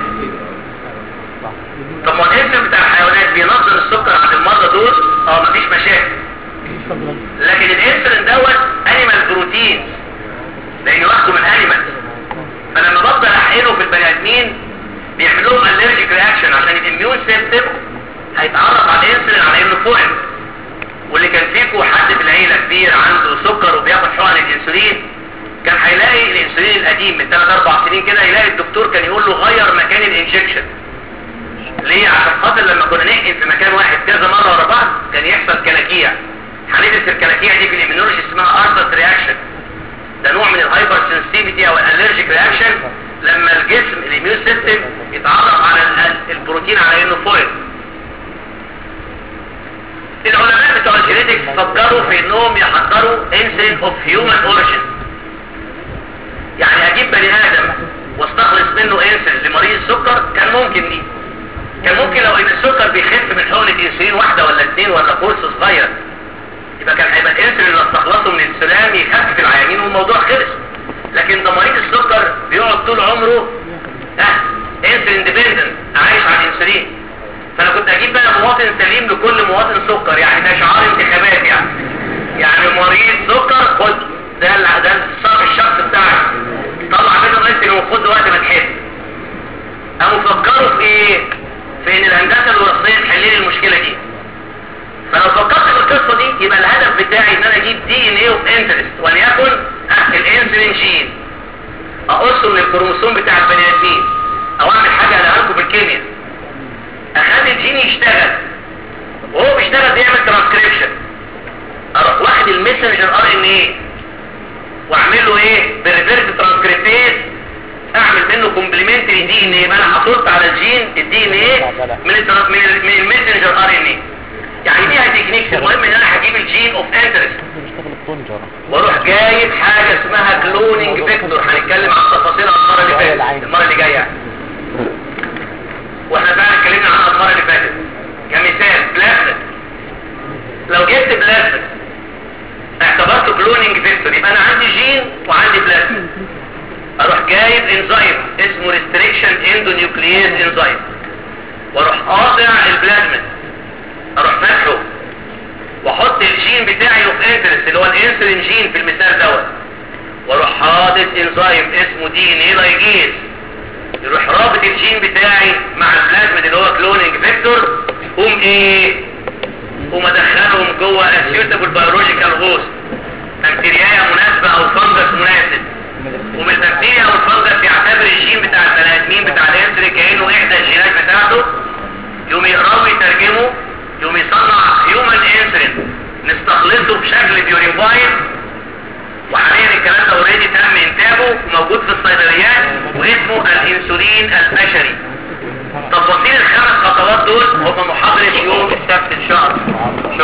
طب ما الانسولين بتاع الحيوانات بينظم السكر عند المرضى دول اه مفيش مشاكل لكن الانسولين دوت انيمال بروتين لانه واخده من انيمال فلما بفضل احقنه في البني ادمين بيعمل لهم الرجيك رياكشن عشان الاميون سيستم هيتعرف على الانسولين على انه فوق واللي كان فيكم حد في العيله كبير عنده سكر وبياخد حقن الانسولين كان هيلاقي الانسولين القديم من 3 4 سنين كده يلاقي الدكتور كان يقول له غير مكان الانجكشن ليه عشان خاطر لما كنا نحقن في مكان واحد كذا مره ورا بعض كان يحصل كلاكيع هندرس الكلاكيع دي في الاميونولوجي اسمها ارثر رياكشن ده نوع من الهايبر سنسيتيفيتي او الالرجيك رياكشن لما الجسم الاميون سيستم يتعرف على ال- البروتين على انه فويل العلماء بتوع الجينيتكس فكروا في انهم يحضروا انسولين اوف هيومن اوريجين يعني اجيب بني ادم واستخلص منه انسولين لمريض السكر كان ممكن دي فكروا في ايه في ان الهندسه الوراثيه تحل لي المشكله دي فلو فكرت في القصه دي يبقى الهدف بتاعي ان انا اجيب دي ان ايه اوف انترست وليكن اه الانسولين جين اقصه من الكروموسوم بتاع البني ادمين او اعمل حاجه قالها لكم في الكيمياء اخلي الجين يشتغل وهو بيشتغل بيعمل ترانسكريبشن اروح واخد المسنجر ار ان ايه واعمل له ايه بالريفيرس ترانسكريبتيز اعمل منه كومبلمنتري دي ان ايه يبقى انا حصلت على الجين الدي ان ايه من الترا- من ال- من المسنجر ار ان ايه يعني دي تكنيكس المهم ان انا هجيب الجين اوف انترست بيشتغل الطنجرة واروح جايب حاجه اسمها كلوننج فيكتور هنتكلم عن تفاصيلها المره اللي فاتت المره اللي جايه يعني. واحنا فعلا اتكلمنا عنها المره اللي فاتت كمثال بلازميد لو جبت بلازميد اعتبرته كلوننج فيكتور يبقى انا عندي جين وعندي بلازميد اروح جايب انزيم اسمه ريستريكشن اندونيوكلييز انزيم واروح قاطع البلازميد اروح فاتحه واحط الجين بتاعي اوف انترست اللي هو الانسولين جين في المثال دوت واروح حاطط انزيم اسمه دي ان اي لايجيز يروح رابط الجين بتاعي مع البلازميد اللي هو كلوننج فيكتور قوم ايه قوم ادخلهم جوه اسيوتابل بيولوجيكال هوست بكتيريا مناسبه او فنجس مناسب ومن البكتيريا او الفنجس يعتبر الجين بتاع البني ادمين بتاع الانسولين كانه احدى الجينات بتاعته يقوم يقراه ويترجمه يقوم يصنع هيومن انسولين نستخلصه بشكل بيوريفايد وحاليا الكلام ده اوريدي تم انتاجه وموجود في الصيدليات واسمه الانسولين البشري تفاصيل الخمس خطوات دول هم محاضرة يوم السبت ان شاء الله